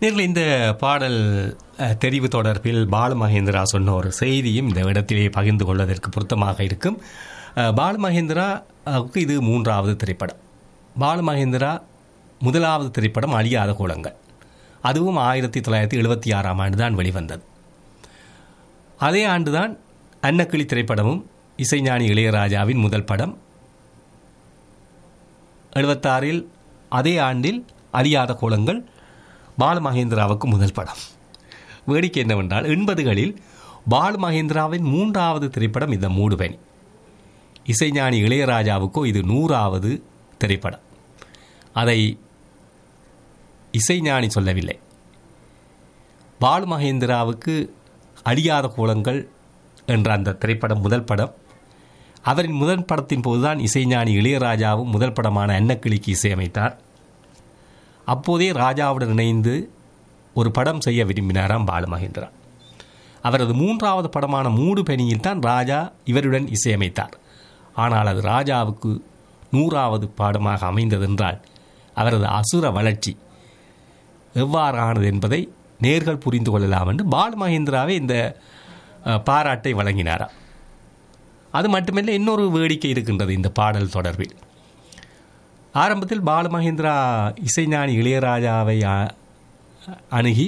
நேரில் இந்த பாடல் அஹ், தெரிவு தொடர்பில் பாலமகேந்திரா சொன்ன ஒரு செய்தியும் இந்த இடத்திலே பகிர்ந்து கொள்வதற்கு பொருத்தமாக இருக்கும் அஹ், பாலமகேந்திராவுக்கு இது மூன்றாவது திரைப்படம் பாலமகேந்திரா முதலாவது திரைப்படம் அழியாத கோலங்கள் அதுவும் ஆயிரத்தி தொள்ளாயிரத்தி எழுபத்தி ஆறாம் ஆண்டு தான் வெளிவந்தது அதே ஆண்டுதான் அன்னக்கிளி திரைப்படமும் இசைஞானி இளையராஜாவின் முதல் படம் எழுபத்தாறில் அதே ஆண்டில் அழியாத கோலங்கள் பாலமகேந்திராவுக்கு முதல் படம் வேடிக்கை என்னவென்றால் எண்பதுகளில் பாலமகேந்திராவின் மூன்றாவது திரைப்படம் இந்த மூடுபனி இசைஞானி இளையராஜாவுக்கோ இது நூறாவது திரைப்படம் அதை இசைஞானி சொல்லவில்லை பாலு மகேந்திராவுக்கு அழியாத கோலங்கள் என்ற அந்த திரைப்படம் முதல் படம் அவரின் முதல் படத்தின் போதுதான் இசைஞானி இளையராஜாவும் முதல் படமான அன்னக்கிளிக்கு இசையமைத்தார் அப்போதே ராஜாவுடன் இணைந்து ஒரு படம் செய்ய விரும்பினாராம் பாலு மகேந்திரா அவரது மூன்றாவது படமான மூடு பெணியில் தான் ராஜா இவருடன் இசையமைத்தார் ஆனால் அது ராஜாவுக்கு நூறாவது பாடமாக அமைந்ததென்றால் அவரது அசுர வளர்ச்சி எவ்வாறானது என்பதை நேர்கள் புரிந்து கொள்ளலாம் என்று பாலு மகேந்திராவே இந்த அஹ், பாராட்டை வழங்கினாராம் அது மட்டுமல்ல இன்னொரு வேடிக்கை இருக்கின்றது இந்த பாடல் தொடர்பில் ஆரம்பத்தில் பாலமகேந்திரா இசைஞானி இளையராஜாவை அ- அணுகி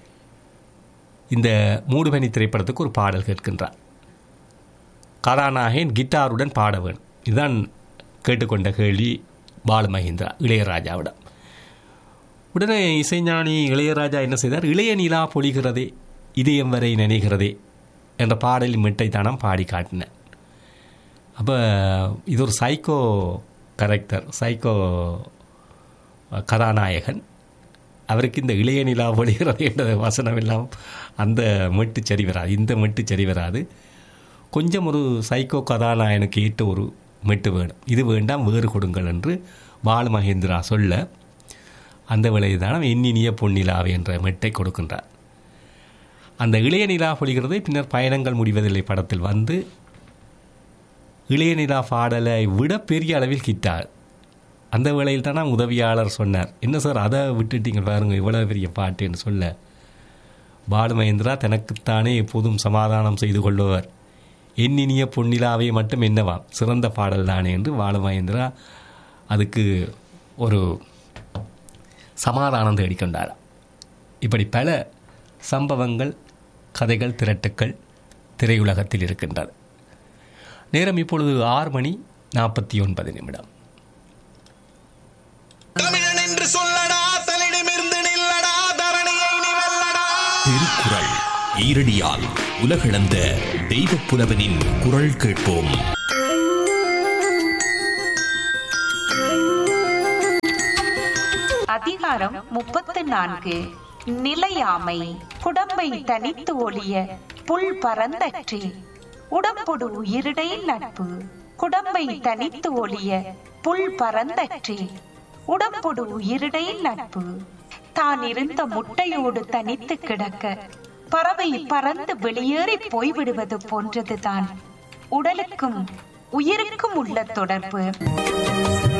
இந்த மூடுபனி திரைப்படத்துக்கு ஒரு பாடல் கேட்கின்றார் கதாநாயகன் கிட்டாருடன் பாட வேணும் இதுதான் கேட்டுக்கொண்ட கேள்வி பாலமகேந்திரா இளையராஜாவிடம் உடனே இசைஞானி இளையராஜா என்ன செய்தார் இளைய நிலா பொழிகிறதே இதயம் வரை நினைகிறதே என்ற பாடலின் மெட்டை தானம் பாடி காட்டினேன் அப்போ இது ஒரு சைக்கோ கரெக்டர் சைக்கோ கதாநாயகன் அவருக்கு இந்த இளைய நிலா பொழிகிறது என்ற வசனம் எல்லாம் அந்த மெட்டு சரி வராது இந்த மெட்டு சரி வராது கொஞ்சம் ஒரு சைக்கோ கதாநாயகனுக்கு ஏற்ற ஒரு மெட்டு வேணும் இது வேண்டாம் வேறு கொடுங்கள் என்று பாலு மகேந்திரா சொல்ல அந்த விலைதானம் எண்ணினிய பொன்னிலாவே என்ற மெட்டை கொடுக்கின்றார் அந்த இளைய நிலா பொழிகிறது பின்னர் பயணங்கள் முடிவதில்லை படத்தில் வந்து இளைய நிலா பாடலை விட பெரிய அளவில் கிட்டார் அந்த வேளையில் தானே உதவியாளர் சொன்னார் என்ன சார் அதை விட்டுட்டீங்க பாருங்க இவ்வளோ பெரிய பாட்டுன்னு சொல்ல பாலு மகேந்திரா தனக்குத்தானே எப்போதும் சமாதானம் செய்து கொள்பவர் எண்ணினிய பொன்னிலாவே மட்டும் என்னவாம் சிறந்த பாடல் தானே என்று பாலு மகேந்திரா அதுக்கு ஒரு சமாதானம் தேடிக்கொண்டார் இப்படி பல சம்பவங்கள் கதைகள் திரட்டுக்கள் திரையுலகத்தில் இருக்கின்றது நேரம் இப்பொழுது ஆறு மணி நாற்பத்தி ஒன்பது நிமிடம் தமிழன் என்று சொல்லடா தலிடமிருந்து நில்லடா தரணியை நீ வெல்லடா திருக்குறள் ஈரடியால் உலகளந்த தெய்வப் புலவனின் குரல் கேட்போம் அதிகாரம் முப்பத்து நான்கு நிலையாமை குடம்பை தனித்து ஒளிய புல் பரந்தற்றி உடம்பொடு உயிரிடை நட்பு குடம்பை தனித்து ஒளிய புல் பரந்தற்றி உடம்பொடு உயிரிடை நட்பு தான் இருந்த முட்டையோடு தனித்து கிடக்க பறவை பறந்து வெளியேறி போய்விடுவது போன்றதுதான் உடலுக்கும் உயிருக்கும் உள்ள தொடர்பு